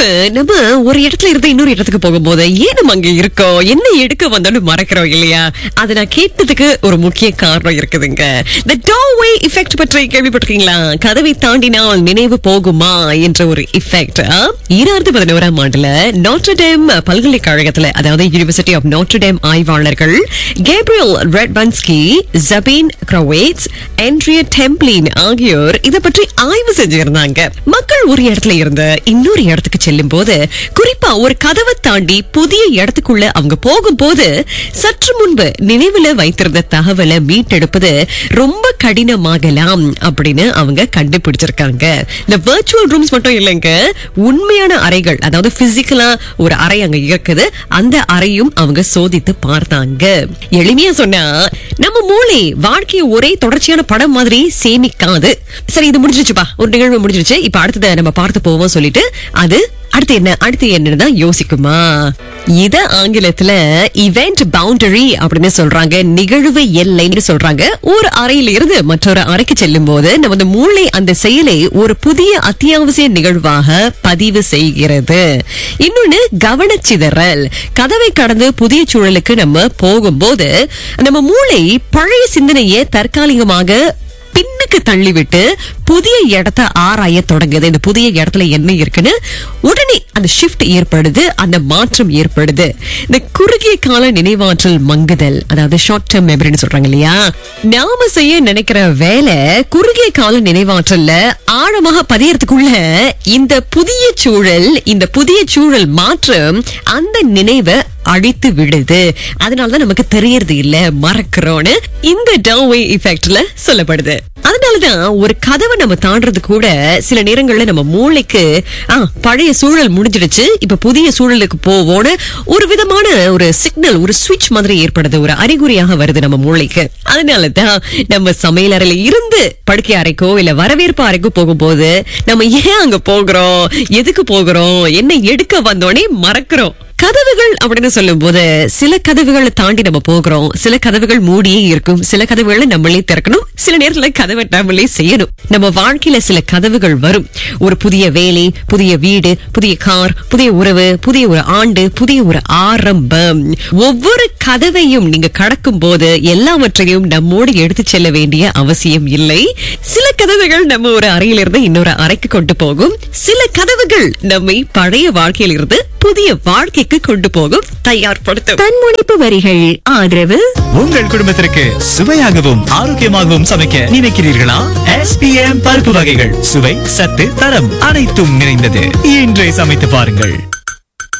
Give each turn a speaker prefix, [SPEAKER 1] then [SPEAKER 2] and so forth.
[SPEAKER 1] முன்பு நம்ம ஒரு இடத்துல இருந்து இன்னொரு இடத்துக்கு போகும்போது ஏன் நம்ம அங்க இருக்கோம் என்ன எடுக்க வந்தோம்னு மறக்கிறோம் இல்லையா அதை நான் கேட்டதுக்கு ஒரு முக்கிய காரணம் இருக்குதுங்க இந்த டோவே இஃபெக்ட் பற்றி கேள்விப்பட்டிருக்கீங்களா கதவை தாண்டினால் நினைவு போகுமா என்ற ஒரு இஃபெக்ட் ஈராயிரத்தி பதினோராம் ஆண்டுல நாட்ரடேம் பல்கலைக்கழகத்துல அதாவது யூனிவர்சிட்டி ஆஃப் நாட்ரடேம் ஆய்வாளர்கள் Gabriel Radvansky Sabine Krawietz Andrea Tamplin ஆகியோர் இத பற்றி ஆய்வு செஞ்சிருந்தாங்க மக்கள் ஒரு இடத்துல இருந்து இன்னொரு இடத்துக்கு செல்லும் போது குறிப்பா ஒரு கதவை தாண்டி புதிய இடத்துக்குள்ள அவங்க போகும்போது சற்று முன்பு நினைவுல வைத்திருந்த தகவலை மீட்டெடுப்பது ரொம்ப கடினமாகலாம் அப்படின்னு அவங்க கண்டுபிடிச்சிருக்காங்க இந்த வர்ச்சுவல் ரூம்ஸ் மட்டும் இல்லைங்க உண்மையான அறைகள் அதாவது பிசிக்கலா ஒரு அறை அங்க இருக்குது அந்த அறையும் அவங்க சோதித்து பார்த்தாங்க எளிமையா சொன்னா நம்ம மூளை வாழ்க்கையை ஒரே தொடர்ச்சியான படம் மாதிரி சேமிக்காது சரி இது முடிஞ்சிருச்சுப்பா ஒரு நிகழ்வு முடிஞ்சிருச்சு இப்ப அடுத்ததை நம்ம பார்த்து போவோம் சொல்லிட்டு அது அடுத்து என்ன அடுத்து என்னன்னு தான் யோசிக்குமா இத ஆங்கிலத்துல இவெண்ட் பவுண்டரி அப்படின்னு சொல்றாங்க நிகழ்வு எல்லைன்னு சொல்றாங்க ஒரு அறையில இருந்து மற்றொரு அறைக்கு செல்லும் போது நமது மூளை அந்த செயலை ஒரு புதிய அத்தியாவசிய நிகழ்வாக பதிவு செய்கிறது இன்னொன்னு கவனச்சிதறல் கதவை கடந்து புதிய சூழலுக்கு நம்ம போகும்போது நம்ம மூளை பழைய சிந்தனையை தற்காலிகமாக பின்னுக்கு தள்ளிவிட்டு புதிய இடத்த ஆராய தொடங்குது இந்த புதிய இடத்துல என்ன இருக்குன்னு உடனே அந்த ஷிஃப்ட் ஏற்படுது அந்த மாற்றம் ஏற்படுது இந்த குறுகிய கால நினைவாற்றல் மங்குதல் அதாவது ஷார்ட் டேர்ம் மெமரின்னு சொல்றாங்க இல்லையா நாம செய்ய நினைக்கிற வேலை குறுகிய கால நினைவாற்றல்ல ஆழமாக பதியறதுக்குள்ள இந்த புதிய சூழல் இந்த புதிய சூழல் மாற்றம் அந்த நினைவை அழித்து விடுது அதனாலதான் நமக்கு தெரியறது இல்ல மறக்கிறோம்னு இந்த டவுவே இஃபெக்ட்ல சொல்லப்படுது அதனாலதான் ஒரு கதவை நம்ம தாண்டறது கூட சில நேரங்கள்ல நம்ம மூளைக்கு ஆ பழைய சூழல் முடிஞ்சிடுச்சு இப்ப புதிய சூழலுக்கு போவோம்னு ஒரு விதமான ஒரு சிக்னல் ஒரு சுவிட்ச் மாதிரி ஏற்படுது ஒரு அறிகுறியாக வருது நம்ம மூளைக்கு அதனாலதான் நம்ம சமையல் அறையில இருந்து படுக்கை அறைக்கோ இல்ல வரவேற்பு அறைக்கோ போகும்போது நம்ம ஏன் அங்க போகிறோம் எதுக்கு போகிறோம் என்ன எடுக்க வந்தோடனே மறக்கிறோம் கதவுகள் அப்படின்னு சொல்லும் போது சில கதவுகளை தாண்டி நம்ம போகிறோம் சில கதவுகள் மூடியே இருக்கும் சில கதவுகளை நம்மளே திறக்கணும் சில நேரத்துல கதவை நம்மளே செய்யணும் நம்ம வாழ்க்கையில சில கதவுகள் வரும் ஒரு புதிய வேலை புதிய வீடு புதிய கார் புதிய உறவு புதிய ஒரு ஆண்டு புதிய ஒரு ஆரம்பம் ஒவ்வொரு கதவையும் நீங்க கடக்கும் போது எல்லாவற்றையும் நம்மோடு எடுத்து செல்ல வேண்டிய அவசியம் இல்லை சில கதவுகள் நம்ம ஒரு அறையிலிருந்து இன்னொரு அறைக்கு கொண்டு போகும் சில கதவுகள் நம்மை பழைய வாழ்க்கையிலிருந்து புதிய வாழ்க்கைக்கு கொண்டு போகும் தயார்படுத்தும் தன்முனைப்பு வரிகள் ஆதரவு
[SPEAKER 2] உங்கள் குடும்பத்திற்கு சுவையாகவும் ஆரோக்கியமாகவும் சமைக்க நினைக்கிறீர்களா எஸ்பிஎம் பருப்பு வகைகள் சுவை சத்து தரம் அனைத்தும் நிறைந்தது இன்றே சமைத்து பாருங்கள்